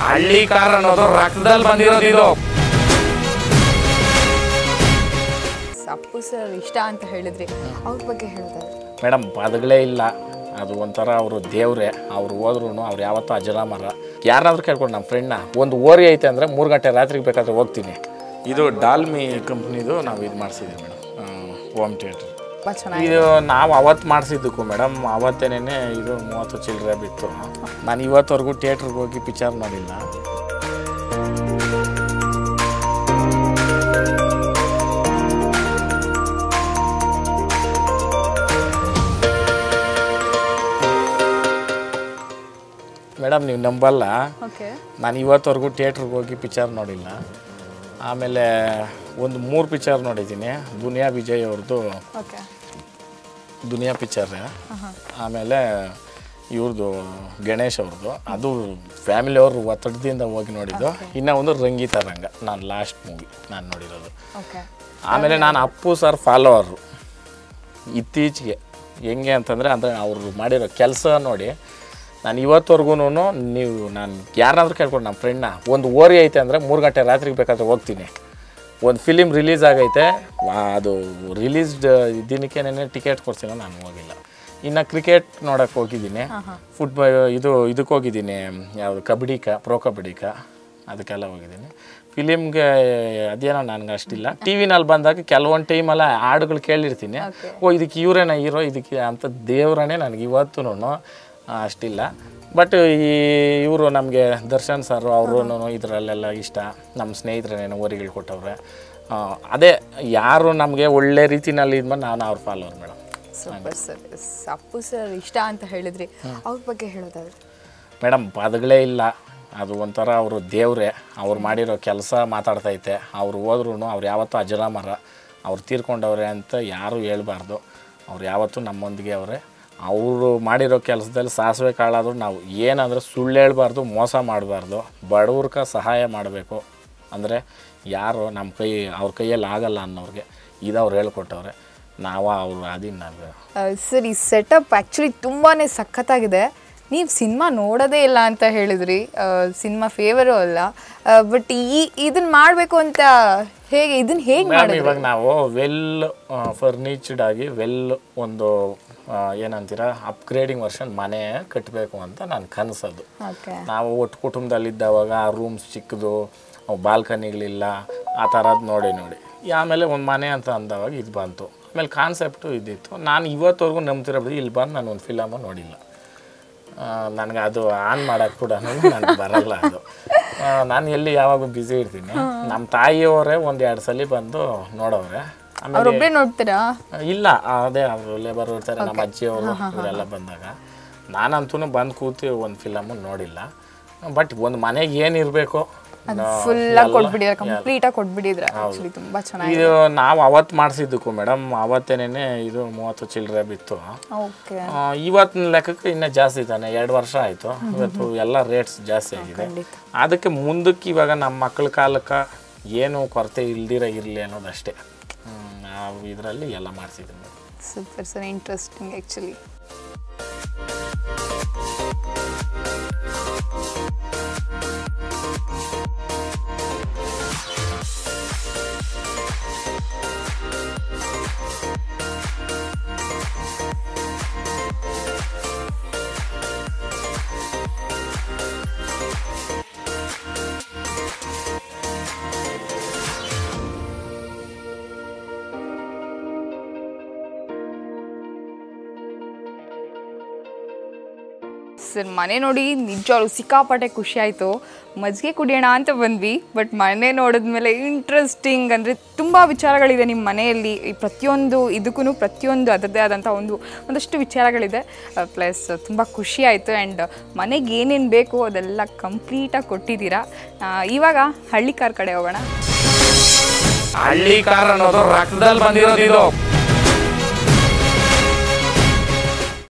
ಹಳ್ಳಿ ಕಾರ್ ಅನ್ನೋದು ರಕ್ತದಲ್ಲಿ ಬಂದಿರೋದು ಇದು ಅಪ್ಪು ಸರ್ ಇಷ್ಟ ಅಂತ ಹೇಳಿದ್ರಿ ಅವ್ರ ಬಗ್ಗೆ ಹೇಳೋದಾದ್ರೆ ಮೇಡಮ್ ಪದಗಳೇ ಇಲ್ಲ ಅದು ಒಂಥರ ಅವರು ದೇವ್ರೆ ಅವ್ರು ಹೋದ್ರು ಅವ್ರು ಯಾವತ್ತೂ ಅಜರಾಮರ ಯಾರಾದ್ರೂ ಕೇಳ್ಕೊಂಡು ನಮ್ಮ ಫ್ರೆಂಡ್ನ ಒಂದು ಓರಿ ಐತೆ ಅಂದರೆ ಮೂರು ಗಂಟೆ ರಾತ್ರಿಗೆ ಬೇಕಾದ್ರೆ ಹೋಗ್ತೀನಿ ಇದು ಡಾಲ್ಮಿ ಕಂಪ್ನಿದು ನಾವು ಇದು ಮಾಡಿಸಿದ್ದೀವಿ ಮೇಡಮ್ ಹೋಮ್ ಥಿಯೇಟ್ರ್ ತುಂಬ ಚೆನ್ನಾಗಿ ಇದು ನಾವು ಅವತ್ತು ಮಾಡಿಸಿದ್ದಕ್ಕೂ ಮೇಡಮ್ ಅವತ್ತೇನೆ ಇದು ಮೂವತ್ತು ಚಿಲ್ಲರೆ ಬಿತ್ತು ನಾನು ಇವತ್ತವರೆಗೂ ಥಿಯೇಟ್ರಿಗೆ ಹೋಗಿ ಪಿಕ್ಚರ್ ನೋಡಿಲ್ಲ ಮೇಡಮ್ ನೀವು ನಂಬಲ್ಲ ಓಕೆ ನಾನು ಇವತ್ತವರೆಗೂ ಥಿಯೇಟ್ರಿಗೆ ಹೋಗಿ ಪಿಕ್ಚರ್ ನೋಡಿಲ್ಲ ಆಮೇಲೆ ಒಂದು ಮೂರು ಪಿಕ್ಚರ್ ನೋಡಿದ್ದೀನಿ ದುನಿಯಾ ವಿಜಯ್ ಅವ್ರದ್ದು ಓಕೆ ದುನಿಯಾ ಪಿಕ್ಚರ್ ಆಮೇಲೆ ಇವ್ರದ್ದು ಗಣೇಶ್ ಅವ್ರದ್ದು ಅದು ಫ್ಯಾಮಿಲಿ ಅವರು ಒತ್ತಡದಿಂದ ಹೋಗಿ ನೋಡಿದ್ದು ಇನ್ನು ಒಂದು ರಂಗಿತ ರಂಗ ನಾನು ಲಾಸ್ಟ್ ಮೂವಿ ನಾನು ನೋಡಿರೋದು ಓಕೆ ಆಮೇಲೆ ನಾನು ಅಪ್ಪು ಸರ್ ಫಾಲೋವರು ಇತ್ತೀಚೆಗೆ ಹೆಂಗೆ ಅಂತಂದರೆ ಅಂದರೆ ಅವರು ಮಾಡಿರೋ ಕೆಲಸ ನೋಡಿ ನಾನು ಇವತ್ತವರೆಗೂ ನೀವು ನಾನು ಯಾರಾದ್ರೂ ಕೇಳ್ಕೊಂಡು ನಮ್ಮ ಫ್ರೆಂಡ್ನ ಒಂದು ಓರಿ ಐತೆ ಅಂದರೆ ಮೂರು ಗಂಟೆ ರಾತ್ರಿಗೆ ಬೇಕಾದ್ರೆ ಹೋಗ್ತೀನಿ ಒಂದು ಫಿಲಿಮ್ ರಿಲೀಸ್ ಆಗೈತೆ ವಾ- ಅದು ರಿಲೀಸ್ಡ್ ದಿನಕ್ಕೇನೆ ಟಿಕೆಟ್ ಕೊಡ್ಸಿಲ್ಲ ನಾನು ಹೋಗಿಲ್ಲ ಇನ್ನು ಕ್ರಿಕೆಟ್ ನೋಡೋಕೆ ಹೋಗಿದ್ದೀನಿ ಫುಟ್ಬಾಲ್ ಇದು ಇದಕ್ಕೆ ಹೋಗಿದ್ದೀನಿ ಯಾವುದು ಕಬಡ್ಡಿಕ ಪ್ರೋ ಕಬಡ್ಡಿಕ ಅದಕ್ಕೆಲ್ಲ ಹೋಗಿದ್ದೀನಿ ಫಿಲಿಮ್ಗೆ ಅದೇನೋ ನನಗೆ ಅಷ್ಟಿಲ್ಲ ಟಿ ವಿನಲ್ಲಿ ಬಂದಾಗ ಕೆಲವೊಂದು ಟೈಮೆಲ್ಲ ಹಾಡುಗಳು ಕೇಳಿರ್ತೀನಿ ಓ ಇದಕ್ಕೆ ಇವರೇನ ಹೀರೋ ಇದಕ್ಕೆ ಅಂತ ದೇವ್ರನೇ ನನಗೆ ಇವತ್ತೂ ಅಷ್ಟಿಲ್ಲ ಬಟ್ ಈ ಇವರು ನಮಗೆ ದರ್ಶನ್ ಸರ್ ಅವರು ಇದರಲ್ಲೆಲ್ಲ ಇಷ್ಟ ನಮ್ಮ ಸ್ನೇಹಿತರೇನೇನೋ ಓರಿಗಳು ಕೊಟ್ಟವ್ರೆ ಆ, ಅದೇ ಯಾರು ನಮಗೆ ಒಳ್ಳೆ ರೀತಿನಲ್ಲಿ ಇದು ಮಾಡಿ ನಾನು ಅವ್ರ follower madam super sir Appu sir ಇಷ್ಟ ಅಂತ ಹೇಳಿದ್ರಿ ಅವ್ರ ಬಗ್ಗೆ ಹೇಳೋದಾದ್ರೆ ಮೇಡಮ್ ಪದಗಳೇ ಇಲ್ಲ ಅದು ಒಂಥರ ಅವರು ದೇವ್ರೆ ಅವ್ರು ಮಾಡಿರೋ ಕೆಲಸ ಮಾತಾಡ್ತೈತೆ ಅವ್ರು ಹೋದ್ರೂ ಅವ್ರು ಯಾವತ್ತೂ ಅಜರಾಮರ ಅವ್ರು ತೀರ್ಕೊಂಡವ್ರೆ ಅಂತ ಯಾರೂ ಹೇಳ್ಬಾರ್ದು ಅವ್ರು ಯಾವತ್ತೂ ನಮ್ಮೊಂದಿಗೆ ಅವರೇ ಅವರು ಮಾಡಿರೋ ಕೆಲಸದಲ್ಲಿ ಸಾಸಿವೆ ಕಾಳಾದರೂ ನಾವು ಏನಂದರೆ ಸುಳ್ಳು ಹೇಳ್ಬಾರ್ದು ಮೋಸ ಮಾಡಬಾರ್ದು ಬಡವ್ರಕ ಸಹಾಯ ಮಾಡಬೇಕು ಅಂದರೆ ಯಾರು ನಮ್ಮ ಕೈ ಅವ್ರ ಕೈಯಲ್ಲಿ ಆಗಲ್ಲ ಅನ್ನೋರಿಗೆ ಇದು ಅವ್ರು ಹೇಳ್ಕೊಟ್ಟವ್ರೆ ನಾವು ಅವ್ರು ಅದಿನ ನಾವು ಸರ್ ಈ ಸೆಟಪ್ ಆ್ಯಕ್ಚುಲಿ ತುಂಬಾ ಸಖತ್ತಾಗಿದೆ ನೀವು ಸಿನಿಮಾ ನೋಡೋದೇ ಇಲ್ಲ ಅಂತ ಹೇಳಿದ್ರಿ ಸಿನಿಮಾ ಫೇವರು ಅಲ್ಲ ಬಟ್ ಈ ಇದನ್ನ ಮಾಡಬೇಕು ಅಂತ ಹೇಗೆ ಇದನ್ನ ಹೇಗೆ ಮ್ಯಾಮ್ ಮಾಡಿದ್ರಿ ಇವಾಗ ನಾವು ವೆಲ್ ಫರ್ನಿಚರ್ಡ್ ಆಗಿ ವೆಲ್ ಒಂದು ಆ, ಏನಂತೀರ ಅಪ್ಗ್ರೇಡಿಂಗ್ ವರ್ಷನ್ ಮನೆ ಕಟ್ಟಬೇಕು ಅಂತ ನನ್ನ ಕನಸದು ಓಕೆ ನಾವು ಒಟ್ಟು ಕುಟುಂಬದಲ್ಲಿದ್ದಾವಾಗ ಆ ರೂಮ್ಸ್ ಚಿಕ್ಕದು ಬಾಲ್ಕನಿಗಳಿಲ್ಲ ಆ ಥರದ್ದು ನೋಡಿ ನೋಡಿ ಆಮೇಲೆ ಒಂದು ಮನೆ ಅಂತ ಅಂದವಾಗ ಇದು ಬಂತು ಆಮೇಲೆ ಕಾನ್ಸೆಪ್ಟು ಇದ್ದಿತ್ತು ನಾನು ಇವತ್ತವರೆಗೂ ನಂಬ್ತಿರೋ ಬಿಡಿ ಇಲ್ಲಿ ಬಂದು ನಾನು ಒಂದು ಫಿಲಮು ನೋಡಿಲ್ಲ ನನಗೆ ಅದು ಆನ್ ಮಾಡೋಕ್ಕೆ ಕೂಡ ನನಗೆ ಬರಲ್ಲ ಅದು ಆ, ನಾನು ಎಲ್ಲಿ ಯಾವಾಗ ಬ್ಯುಸಿ ಇರ್ತೀನಿ ನಮ್ಮ ತಾಯಿಯವರೇ ಒಂದು ಎರಡು ಸಲ ಬಂದು ನೋಡವ್ರೆ ಆಮೇಲೆ ಅವ್ರೊಬ್ಬರೇ ನೋಡ್ತೀರಾ ಇಲ್ಲ ಅದೇ ಅವರು ಲೇಬರ್ ಇರ್ತಾರೆ ನಮ್ಮ ಅಜ್ಜಿಯವರು ಇವರೆಲ್ಲ ಬಂದಾಗ ನಾನಂತೂ ಬಂದು ಕೂತು ಒಂದು ಫಿಲಮು ನೋಡಿಲ್ಲ ಬಟ್ ಒಂದು ಮನೆಗೆ ಏನಿರಬೇಕು ಫುಲ್ಲಾಗಿ ಕೊಟ್ಬಿಟ್ಟಿದ್ರೆ ಕಂಪ್ಲೀಟಾಗಿ ಕೊಟ್ಬಿಟ್ಟಿದ್ರೆ ಆ್ಯಕ್ಚುಲಿ ತುಂಬ ಚೆನ್ನಾಗಿ ಇದು ನಾವು ಅವತ್ತು ಮಾಡಿಸಿದ್ದಕ್ಕೂ ಮೇಡಮ್ ಅವತ್ತೇನೆ ಇದು ಮೂವತ್ತು ಚಿಲ್ಲರೆ ಬಿತ್ತು ಓಕೆ ಆ, ಇವತ್ತಿನ ಲೆಕ್ಕಕ್ಕೆ ಇನ್ನೂ ಜಾಸ್ತಿ ತಾನೆ ಎರಡು ವರ್ಷ ಆಯಿತು ಇವತ್ತು ಎಲ್ಲ ರೇಟ್ಸ್ ಜಾಸ್ತಿ ಆಗಿದೆ ಅದಕ್ಕೆ ಮುಂದಕ್ಕೆ ಇವಾಗ ನಮ್ಮ ಮಕ್ಕಳ ಕಾಲಕ್ಕೆ ಏನು ಕೊರತೆ ಇಲ್ದಿರ ಇರಲಿ ಅನ್ನೋದಷ್ಟೇ ಹ್ಮ್, ನಾವು ಇದರಲ್ಲಿ ಎಲ್ಲ ಮಾಡಿಸಿದ್ವಿ super sir interesting actually sir ಮನೆ ನೋಡಿ ನಿಜವಾಗ್ಲೂ ಸಿಕ್ಕಾಪಟ್ಟೆ ಖುಷಿ ಆಯಿತು ಮಜ್ಜಿಗೆ ಕುಡಿಯೋಣ ಅಂತ ಬಂದ್ವಿ ಬಟ್ ಮನೆ ನೋಡಿದ್ಮೇಲೆ ಇಂಟ್ರೆಸ್ಟಿಂಗ್ ಅಂದರೆ ತುಂಬ ವಿಚಾರಗಳಿದೆ ನಿಮ್ಮ ಮನೆಯಲ್ಲಿ ಈ ಪ್ರತಿಯೊಂದು ಇದಕ್ಕೂ ಪ್ರತಿಯೊಂದು ಅದರದ್ದೇ ಆದಂಥ ಒಂದು ಒಂದಷ್ಟು ವಿಚಾರಗಳಿದೆ ಪ್ಲಸ್ ತುಂಬ ಖುಷಿ ಆಯಿತು ಆ್ಯಂಡ್ ಮನೆಗೆ ಏನೇನು ಬೇಕು ಅದೆಲ್ಲ ಕಂಪ್ಲೀಟಾಗಿ ಕೊಟ್ಟಿದ್ದೀರಾ ಆ, ಇವಾಗ ಹಳ್ಳಿ ಕಾರ್ ಕಡೆ ಹೋಗೋಣ ಹಳ್ಳಿ ಕಾರ್ ಅನ್ನೋದು ರಕ್ತದಲ್ಲಿ ಬಂದಿರೋದು ಇದು